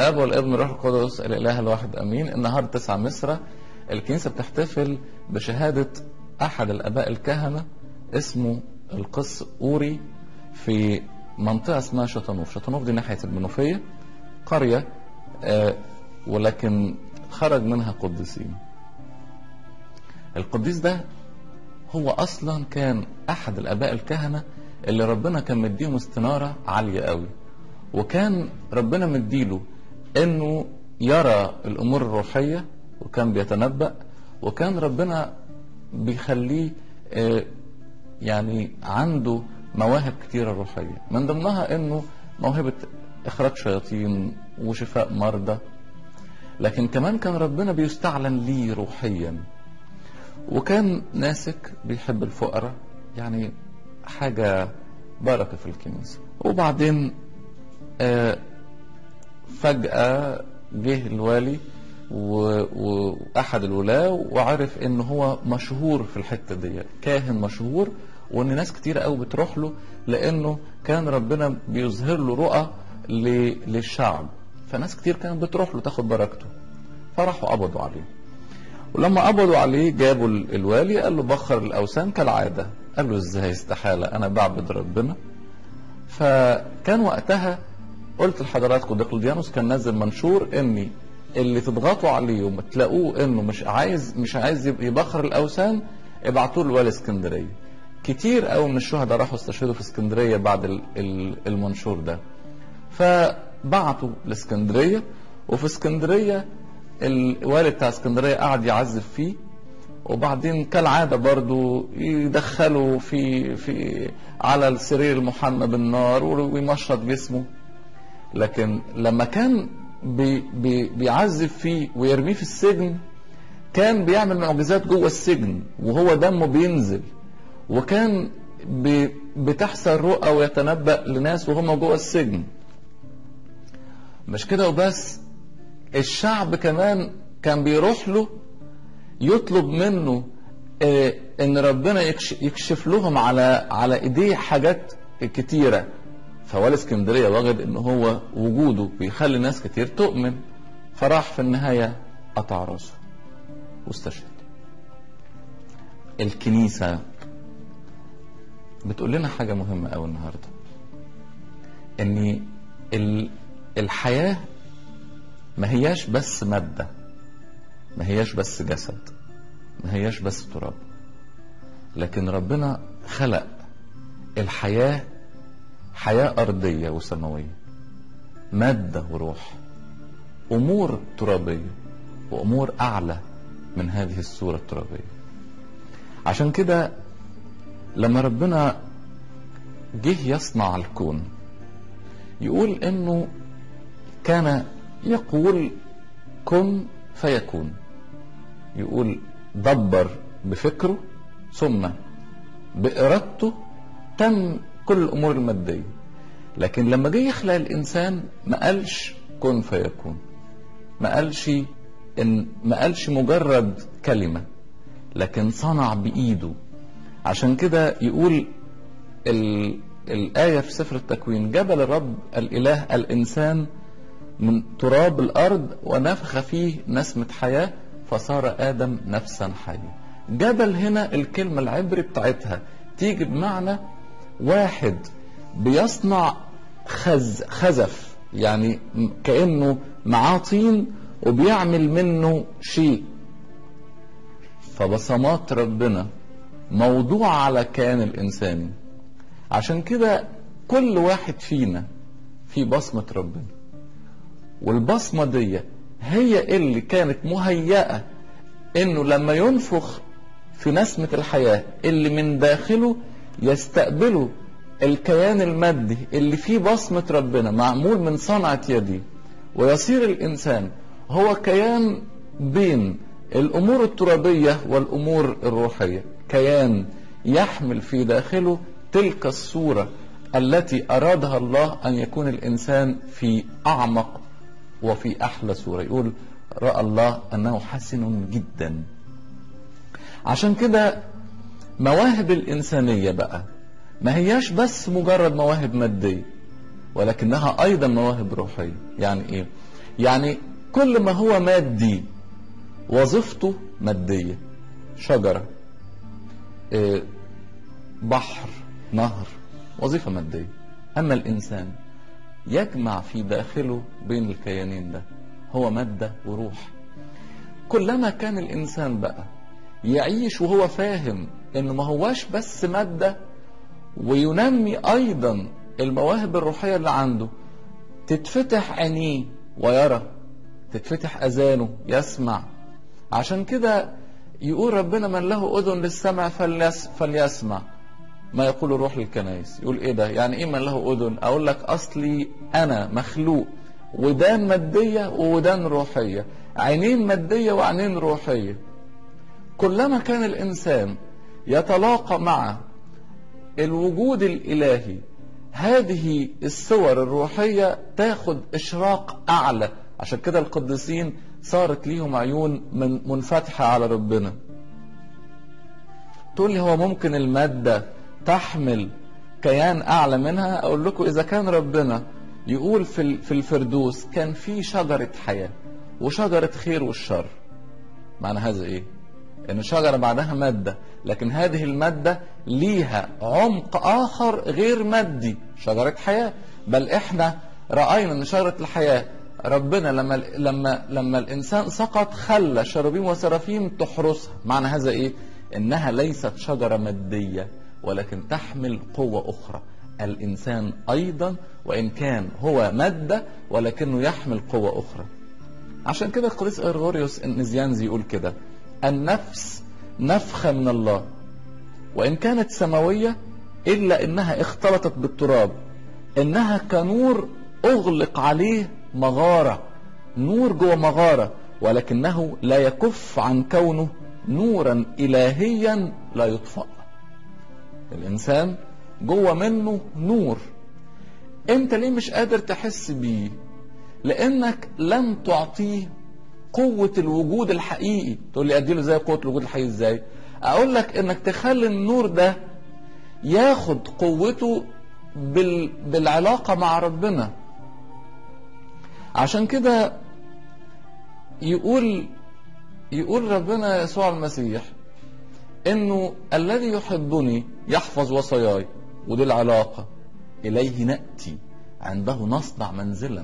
الاب والابن والروح القدس الاله الواحد امين النهارده 9 مصر الكنيسه بتحتفل بشهاده احد الاباء الكهنه اسمه القس اوري في منطقه اسمها شطنوف شطنوف دي ناحيه المنوفيه قريه آه ولكن خرج منها قديسين القديس ده هو اصلا كان احد الاباء الكهنه اللي ربنا كان مديهم استناره عاليه قوي وكان ربنا مديله انه يرى الامور الروحيه وكان بيتنبأ وكان ربنا بيخليه آه، يعني عنده مواهب كتيره روحيه من ضمنها انه موهبه اخراج شياطين وشفاء مرضى لكن كمان كان ربنا بيستعلن ليه روحيا وكان ناسك بيحب الفقراء يعني حاجة بركة في الكنيسة وبعدين آه، فجأة جه الوالي و- وأحد الولاة وعرف إن هو مشهور في الحتة دي كاهن مشهور وإن ناس كتير قوي بتروح له لأنه كان ربنا بيظهر له رؤى ل- للشعب فناس كتير كانت بتروح له تاخد بركته فراحوا قبضوا عليه ولما قبضوا عليه جابوا ال- الوالي قال له بخر الاوثان كالعاده قال له ازاي استحاله انا بعبد ربنا فكان وقتها قلت لحضراتكم دقلديانوس كان نازل منشور اني اللي تضغطوا عليه وتلاقوه انه مش عايز مش عايز يب- يبخر الاوثان ابعتوا له والي اسكندريه كتير قوي من الشهداء راحوا استشهدوا في اسكندريه بعد ال- ال- المنشور ده فبعتوا لاسكندريه وفي اسكندريه الوالي بتاع اسكندريه قعد يعذب فيه وبعدين كالعاده برضو يدخلوا في في على السرير المحمى بالنار ويمشط جسمه لكن لما كان بي بي بيعذب فيه ويرميه في السجن كان بيعمل معجزات جوه السجن وهو دمه بينزل وكان بي بتحصل رؤى ويتنبأ لناس وهم جوه السجن مش كده وبس الشعب كمان كان بيروح له يطلب منه آه، ان ربنا يكش- يكشف لهم على على ايديه حاجات كتيره فوالي اسكندريه وجد ان هو وجوده بيخلي ناس كتير تؤمن فراح في النهايه قطع راسه واستشهد الكنيسه بتقول لنا حاجه مهمه قوي النهارده ان ال- الحياه ما هياش بس مادة ما هياش بس جسد ما هياش بس تراب لكن ربنا خلق الحياة حياة أرضية وسماوية مادة وروح أمور ترابية وأمور أعلى من هذه الصورة الترابية عشان كده لما ربنا جه يصنع الكون يقول انه كان يقول كن فيكون يقول دبر بفكره ثم بإرادته تم كل الأمور المادية لكن لما جه يخلق الإنسان ما قالش كن فيكون ما قالش إن ما قالش مجرد كلمة لكن صنع بإيده عشان كده يقول ال... الآية في سفر التكوين جبل الرب الإله الإنسان من تراب الأرض ونفخ فيه نسمة حياة فصار آدم نفسا حية جبل هنا الكلمة العبري بتاعتها تيجي بمعنى واحد بيصنع خز خزف يعني م- كأنه معاه طين وبيعمل منه شيء فبصمات ربنا موضوع على كيان الإنساني عشان كده كل واحد فينا في بصمة ربنا والبصمة دي هي اللي كانت مهيئة انه لما ينفخ في نسمة الحياة اللي من داخله يستقبله الكيان المادي اللي فيه بصمة ربنا معمول من صنعة يدي ويصير الإنسان هو كيان بين الأمور الترابية والأمور الروحية كيان يحمل في داخله تلك الصورة التي أرادها الله أن يكون الإنسان في أعمق وفي أحلى صورة يقول رأى الله أنه حسن جدا عشان كده مواهب الإنسانية بقى ما هياش بس مجرد مواهب مادية ولكنها أيضا مواهب روحية يعني إيه؟ يعني كل ما هو مادي وظيفته مادية شجرة آه، بحر نهر وظيفة مادية أما الإنسان يجمع في داخله بين الكيانين ده هو مادة وروح كلما كان الإنسان بقى يعيش وهو فاهم إنه ما هواش بس مادة وينمي أيضا المواهب الروحية اللي عنده تتفتح عينيه ويرى تتفتح أذانه يسمع عشان كده يقول ربنا من له أذن للسمع فليس فليسمع ما يقول الروح للكنائس يقول ايه ده يعني ايه من له اذن اقول لك اصلي انا مخلوق ودان مادية وودان روحية عينين مادية وعينين روحية كلما كان الانسان يتلاقى مع الوجود الالهي هذه الصور الروحية تاخد اشراق اعلى عشان كده القديسين صارت ليهم عيون من منفتحة على ربنا تقول لي هو ممكن المادة تحمل كيان اعلى منها اقول لكم اذا كان ربنا يقول في في الفردوس كان في شجره حياه وشجره خير والشر معنى هذا ايه ان الشجره بعدها ماده لكن هذه الماده ليها عمق اخر غير مادي شجره حياه بل احنا راينا ان شجره الحياه ربنا لما لما لما الانسان سقط خلى شرابيم وسرافيم تحرسها معنى هذا ايه انها ليست شجره ماديه ولكن تحمل قوة أخرى الإنسان أيضا وإن كان هو مادة ولكنه يحمل قوة أخرى عشان كده القديس إرغوريوس النزيانزي يقول كده النفس نفخة من الله وإن كانت سماوية إلا إنها اختلطت بالتراب إنها كنور أغلق عليه مغارة نور جوه مغارة ولكنه لا يكف عن كونه نورا إلهيا لا يطفأ الانسان جوه منه نور انت ليه مش قادر تحس بيه لانك لم تعطيه قوة الوجود الحقيقي تقول لي اديله زي قوة الوجود الحقيقي ازاي اقول لك انك تخلي النور ده ياخد قوته بال... بالعلاقة مع ربنا عشان كده يقول يقول ربنا يسوع المسيح انه الذي يحبني يحفظ وصاياي ودي العلاقة اليه نأتي عنده نصنع منزلا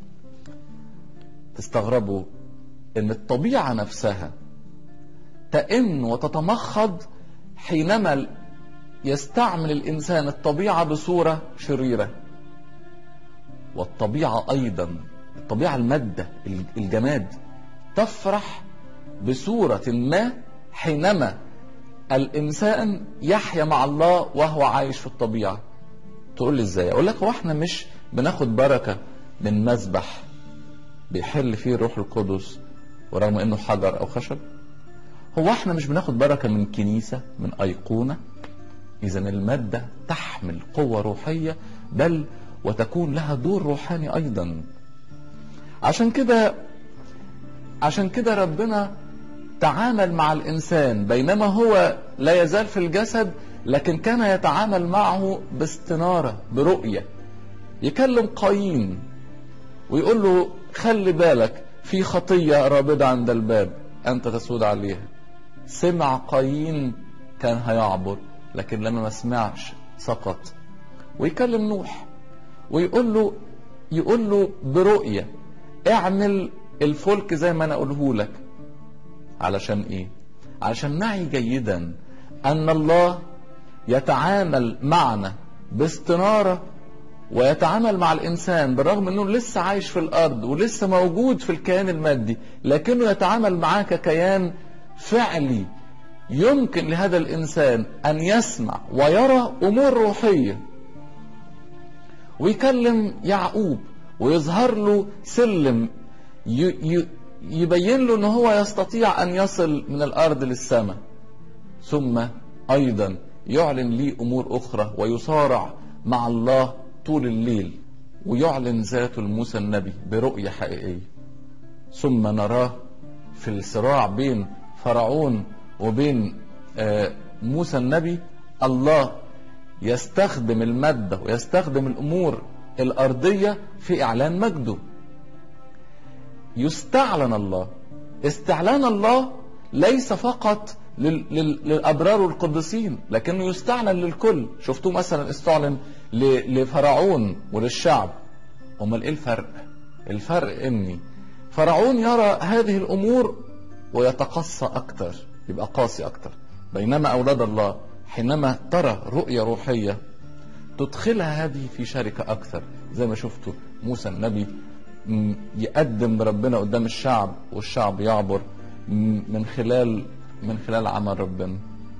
تستغربوا ان الطبيعة نفسها تئن وتتمخض حينما يستعمل الانسان الطبيعة بصورة شريرة والطبيعة ايضا الطبيعة المادة الجماد تفرح بصورة ما حينما الانسان يحيا مع الله وهو عايش في الطبيعه تقول لي ازاي اقول لك هو احنا مش بناخد بركه من مذبح بيحل فيه الروح القدس ورغم انه حجر او خشب هو احنا مش بناخد بركه من كنيسه من ايقونه اذا الماده تحمل قوه روحيه بل وتكون لها دور روحاني ايضا عشان كده عشان كده ربنا تعامل مع الانسان بينما هو لا يزال في الجسد لكن كان يتعامل معه باستناره برؤيه يكلم قايين ويقول له خلي بالك في خطيه رابضه عند الباب انت تسود عليها سمع قايين كان هيعبر لكن لما ما سمعش سقط ويكلم نوح ويقول له يقول له برؤيه اعمل الفلك زي ما انا اقوله لك علشان ايه علشان نعي جيدا ان الله يتعامل معنا باستناره ويتعامل مع الانسان بالرغم انه لسه عايش في الارض ولسه موجود في الكيان المادي لكنه يتعامل معاه ككيان فعلي يمكن لهذا الانسان ان يسمع ويرى امور روحيه ويكلم يعقوب ويظهر له سلم يبين له ان هو يستطيع ان يصل من الارض للسماء ثم ايضا يعلن لي امور اخرى ويصارع مع الله طول الليل ويعلن ذاته لموسى النبي برؤيه حقيقيه ثم نراه في الصراع بين فرعون وبين موسى النبي الله يستخدم الماده ويستخدم الامور الارضيه في اعلان مجده يستعلن الله استعلان الله ليس فقط لل- لل- للابرار والقديسين لكنه يستعلن للكل شفتوه مثلا استعلن ل- لفرعون وللشعب امال ايه الفرق الفرق اني فرعون يرى هذه الامور ويتقصى اكتر يبقى قاسي اكتر بينما اولاد الله حينما ترى رؤيه روحيه تدخلها هذه في شركه اكثر زي ما شفتوا موسى النبي م، يقدم ربنا قدام الشعب والشعب يعبر م، من خلال من خلال عمل ربنا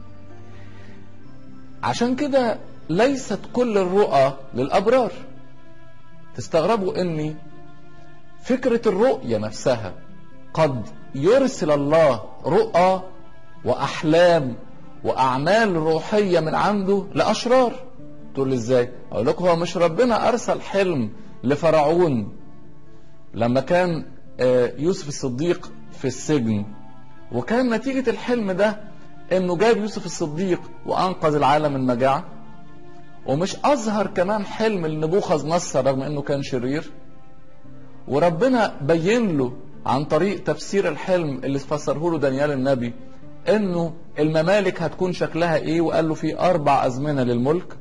عشان كده ليست كل الرؤى للابرار تستغربوا اني فكره الرؤيه نفسها قد يرسل الله رؤى واحلام واعمال روحيه من عنده لاشرار تقول لي ازاي اقول لكم هو مش ربنا ارسل حلم لفرعون لما كان آه، يوسف الصديق في السجن وكان نتيجة الحلم ده انه جاب يوسف الصديق وانقذ العالم من المجاعة ومش اظهر كمان حلم لنبوخذ نصر رغم انه كان شرير وربنا بين له عن طريق تفسير الحلم اللي فسره له دانيال النبي انه الممالك هتكون شكلها ايه وقال له في اربع ازمنه للملك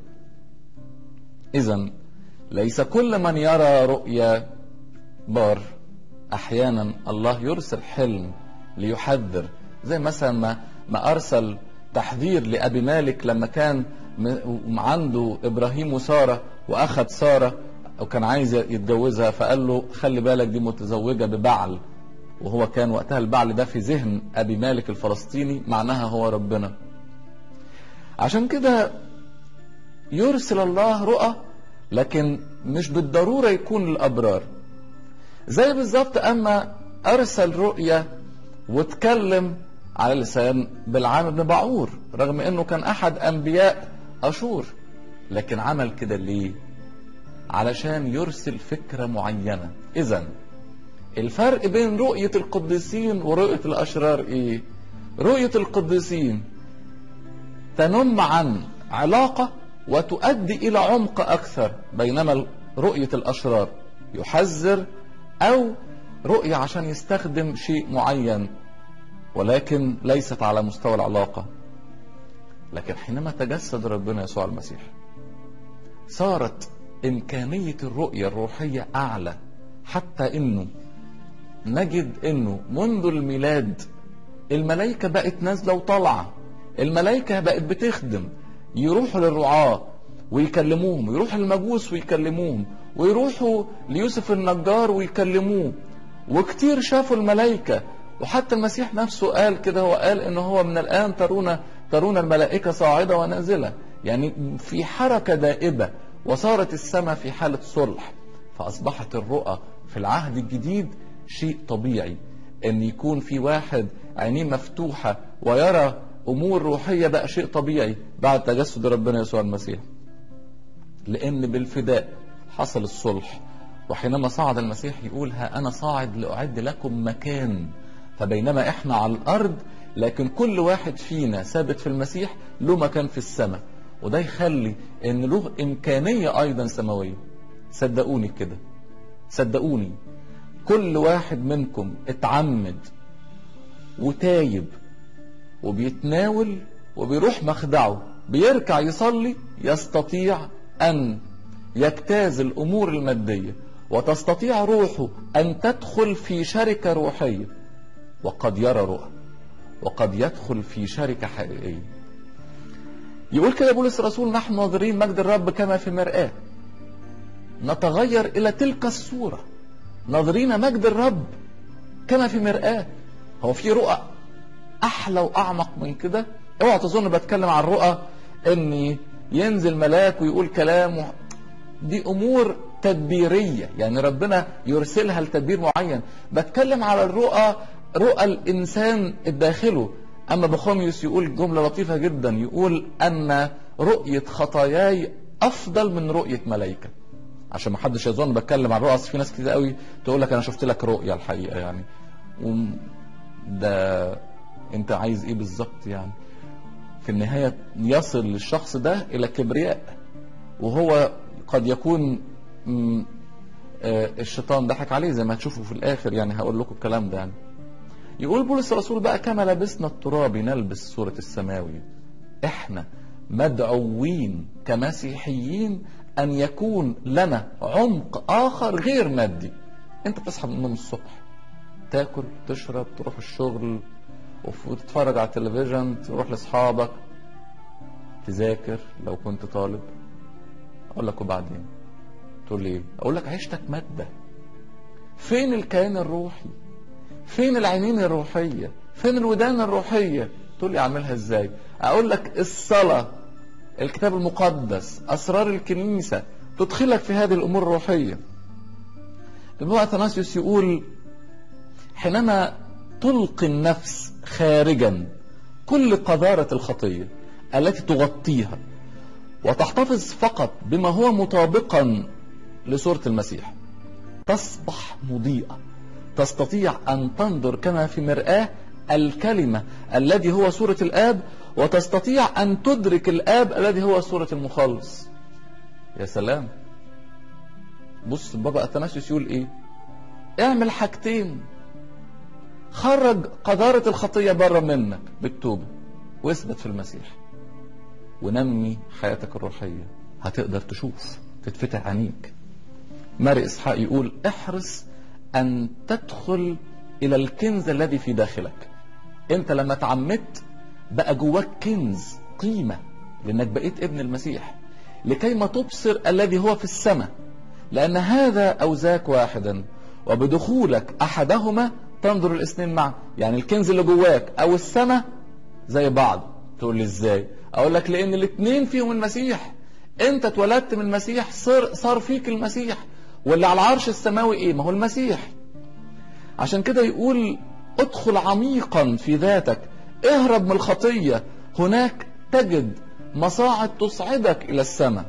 اذا ليس كل من يرى رؤيا بار احيانا الله يرسل حلم ليحذر زي مثلا ما ما ارسل تحذير لابي مالك لما كان م- عنده ابراهيم وساره واخذ ساره وكان عايز يتجوزها فقال له خلي بالك دي متزوجه ببعل وهو كان وقتها البعل ده في ذهن ابي مالك الفلسطيني معناها هو ربنا عشان كده يرسل الله رؤى لكن مش بالضروره يكون للابرار زي بالظبط اما ارسل رؤيا واتكلم على لسان بلعام بن بعور رغم انه كان احد انبياء اشور لكن عمل كده ليه علشان يرسل فكره معينه اذا الفرق بين رؤيه القديسين ورؤيه الاشرار ايه رؤيه القديسين تنم عن علاقه وتؤدي الى عمق اكثر بينما رؤيه الاشرار يحذر او رؤيه عشان يستخدم شيء معين ولكن ليست على مستوى العلاقه لكن حينما تجسد ربنا يسوع المسيح صارت امكانيه الرؤيه الروحيه اعلى حتى انه نجد انه منذ الميلاد الملائكه بقت نازله وطالعه الملائكه بقت بتخدم يروحوا للرعاه ويكلموهم يروحوا للمجوس ويكلموهم ويروحوا ليوسف النجار ويكلموه وكتير شافوا الملائكة وحتى المسيح نفسه قال كده هو قال ان هو من الان ترون ترون الملائكة صاعدة ونازلة يعني في حركة دائبة وصارت السماء في حالة صلح فأصبحت الرؤى في العهد الجديد شيء طبيعي ان يكون في واحد عينيه مفتوحة ويرى امور روحية بقى شيء طبيعي بعد تجسد ربنا يسوع المسيح لان بالفداء حصل الصلح وحينما صعد المسيح يقول ها انا صاعد لاعد لكم مكان فبينما احنا على الارض لكن كل واحد فينا ثابت في المسيح له مكان في السماء وده يخلي ان له امكانيه ايضا سماويه صدقوني كده صدقوني كل واحد منكم اتعمد وتايب وبيتناول وبيروح مخدعه بيركع يصلي يستطيع ان يجتاز الامور الماديه وتستطيع روحه ان تدخل في شركه روحيه وقد يرى رؤى وقد يدخل في شركه حقيقيه يقول كده بولس الرسول نحن ناظرين مجد الرب كما في مرآة نتغير إلى تلك الصورة ناظرين مجد الرب كما في مرآة هو في رؤى أحلى وأعمق من كده اوعى تظن بتكلم عن الرؤى إن ينزل ملاك ويقول كلام و... دي أمور تدبيرية يعني ربنا يرسلها لتدبير معين بتكلم على الرؤى رؤى الإنسان الداخله أما بخوميوس يقول جملة لطيفة جدا يقول أن رؤية خطاياي أفضل من رؤية ملائكة عشان ما حدش يظن بتكلم عن رؤى أصل في ناس كتير قوي تقول لك أنا شفت لك رؤية الحقيقة يعني ده أنت عايز إيه بالظبط يعني في النهاية يصل الشخص ده إلى كبرياء وهو قد يكون آه، الشيطان ضحك عليه زي ما هتشوفوا في الاخر يعني هقول لكم الكلام ده يعني يقول بولس الرسول بقى كما لبسنا التراب نلبس صورة السماوي احنا مدعوين كمسيحيين ان يكون لنا عمق اخر غير مادي انت بتصحى من النوم الصبح تاكل تشرب تروح الشغل وتتفرج على التلفزيون تروح لاصحابك تذاكر لو كنت طالب اقول لك وبعدين تقول لي ايه اقول لك عيشتك ماده فين الكيان الروحي فين العينين الروحيه فين الودان الروحيه تقول لي اعملها ازاي اقول لك الصلاه الكتاب المقدس اسرار الكنيسه تدخلك في هذه الامور الروحيه البابا اثناسيوس يقول حينما تلقي النفس خارجا كل قذاره الخطيه التي تغطيها وتحتفظ فقط بما هو مطابقا لصورة المسيح تصبح مضيئة تستطيع أن تنظر كما في مرآة الكلمة الذي هو صورة الآب وتستطيع أن تدرك الآب الذي هو صورة المخلص يا سلام بص بابا أثناسيوس يقول إيه اعمل حاجتين خرج قذارة الخطية بره منك بالتوبة واثبت في المسيح ونمي حياتك الروحية هتقدر تشوف تتفتح عينيك ماري إسحاق يقول احرص أن تدخل إلى الكنز الذي في داخلك أنت لما تعمدت بقى جواك كنز قيمة لأنك بقيت ابن المسيح لكي ما تبصر الذي هو في السماء لأن هذا أو ذاك واحدا وبدخولك أحدهما تنظر الاثنين معا يعني الكنز اللي جواك أو السماء زي بعض تقول لي ازاي اقول لك لان الاثنين فيهم المسيح انت اتولدت من المسيح صار صار فيك المسيح واللي على العرش السماوي ايه ما هو المسيح عشان كده يقول ادخل عميقا في ذاتك اهرب من الخطية هناك تجد مصاعد تصعدك الى السماء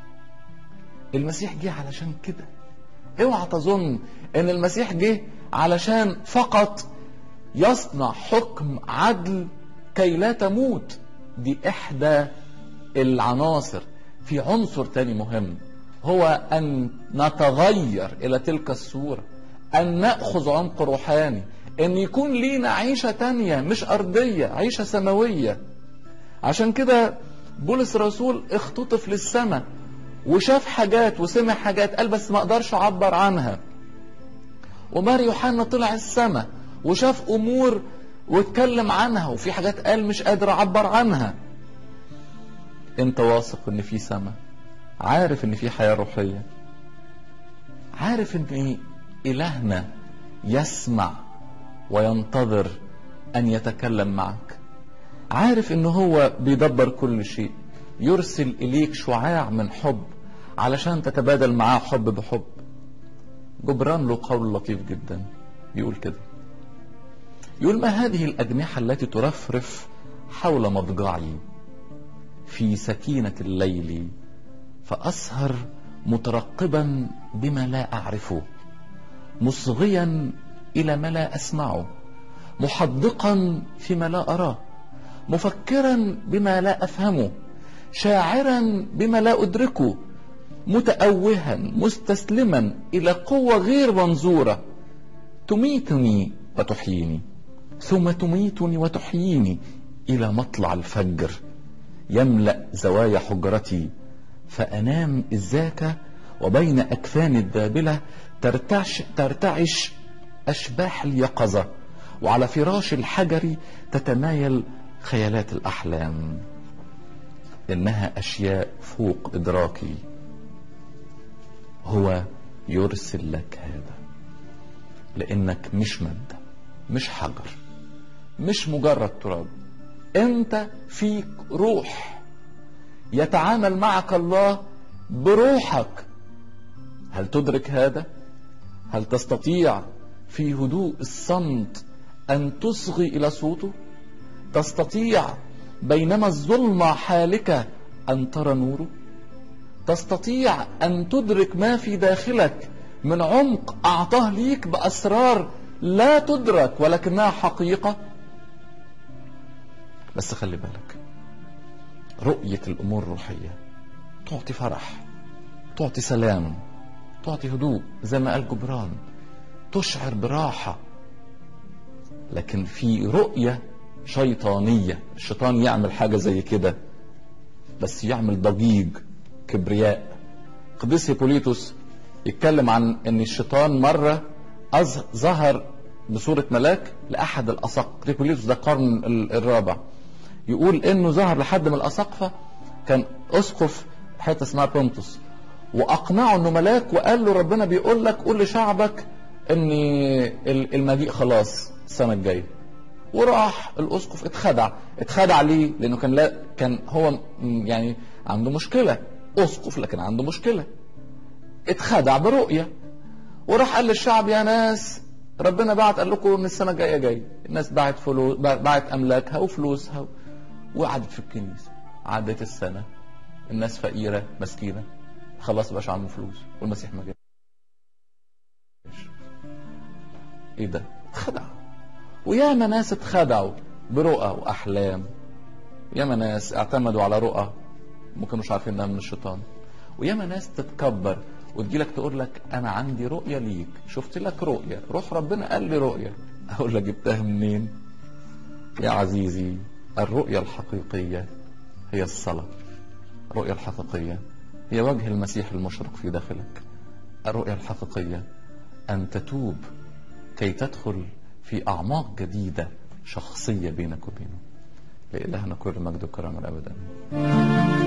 المسيح جه علشان كده اوعى تظن ان المسيح جه علشان فقط يصنع حكم عدل كي لا تموت دي احدى العناصر في عنصر تاني مهم هو ان نتغير الى تلك الصورة ان نأخذ عمق روحاني ان يكون لينا عيشة تانية مش ارضية عيشة سماوية عشان كده بولس الرسول اختطف للسماء وشاف حاجات وسمع حاجات قال بس ما اقدرش اعبر عنها وماري يوحنا طلع السماء وشاف امور واتكلم عنها وفي حاجات قال مش قادر اعبر عنها انت واثق ان في سماء عارف ان في حياة روحية عارف ان الهنا يسمع وينتظر ان يتكلم معك عارف ان هو بيدبر كل شيء يرسل اليك شعاع من حب علشان تتبادل معاه حب بحب جبران له قول لطيف جدا يقول كده يقول ما هذه الأجنحة التي ترفرف حول مضجعي في سكينة الليل فأسهر مترقبا بما لا أعرفه مصغيا إلى ما لا أسمعه محدقا فيما لا أراه مفكرا بما لا أفهمه شاعرا بما لا أدركه متأوها مستسلما إلى قوة غير منظورة تميتني وتحييني ثم تميتني وتحييني إلى مطلع الفجر يملأ زوايا حجرتي فأنام إذاك وبين أكفان الدابلة ترتعش, ترتعش أشباح اليقظة وعلى فراش الحجر تتمايل خيالات الأحلام إنها أشياء فوق إدراكي هو يرسل لك هذا لأنك مش مادة مش حجر مش مجرد تراب انت فيك روح يتعامل معك الله بروحك هل تدرك هذا هل تستطيع في هدوء الصمت ان تصغي الى صوته تستطيع بينما الظلمة حالك ان ترى نوره تستطيع ان تدرك ما في داخلك من عمق اعطاه ليك باسرار لا تدرك ولكنها حقيقة بس خلي بالك رؤية الأمور الروحية تعطي فرح تعطي سلام تعطي هدوء زي ما قال جبران تشعر براحة لكن في رؤية شيطانية الشيطان يعمل حاجة زي كده بس يعمل ضجيج كبرياء قديس هيبوليتوس يتكلم عن ان الشيطان مرة أظ- ظهر بصورة ملاك لأحد الأساقفة هيبوليتوس ده القرن ال- الرابع يقول انه ظهر لحد من الأساقفة كان أسقف حتة اسمها بونتوس وأقنعه انه ملاك وقال له ربنا بيقول لك قول لشعبك ان ال- المجيء خلاص السنة الجاية وراح الاسقف اتخدع اتخدع ليه لانه كان لا كان هو م- يعني عنده مشكله اسقف لكن عنده مشكله اتخدع برؤيه وراح قال للشعب يا ناس ربنا بعت قال لكم ان السنه الجايه جاي الناس باعت فلوس باعت املاكها وفلوسها وقعدت في الكنيسه عدت السنه الناس فقيره مسكينه خلاص مبقاش عندهم فلوس والمسيح ما جاش ايه ده اتخدع وياما ناس اتخدعوا برؤى واحلام ياما ناس اعتمدوا على رؤى ما كانوش عارفين انها من الشيطان وياما ناس تتكبر وتجيلك تقول لك انا عندي رؤيه ليك شفت لك رؤيه روح ربنا قال لي رؤيه اقول لك جبتها منين يا عزيزي الرؤيه الحقيقيه هي الصلاه الرؤيه الحقيقيه هي وجه المسيح المشرق في داخلك الرؤيه الحقيقيه ان تتوب كي تدخل في أعماق جديدة شخصية بينك وبينه لإلهنا كل مجد وكرامة أبدا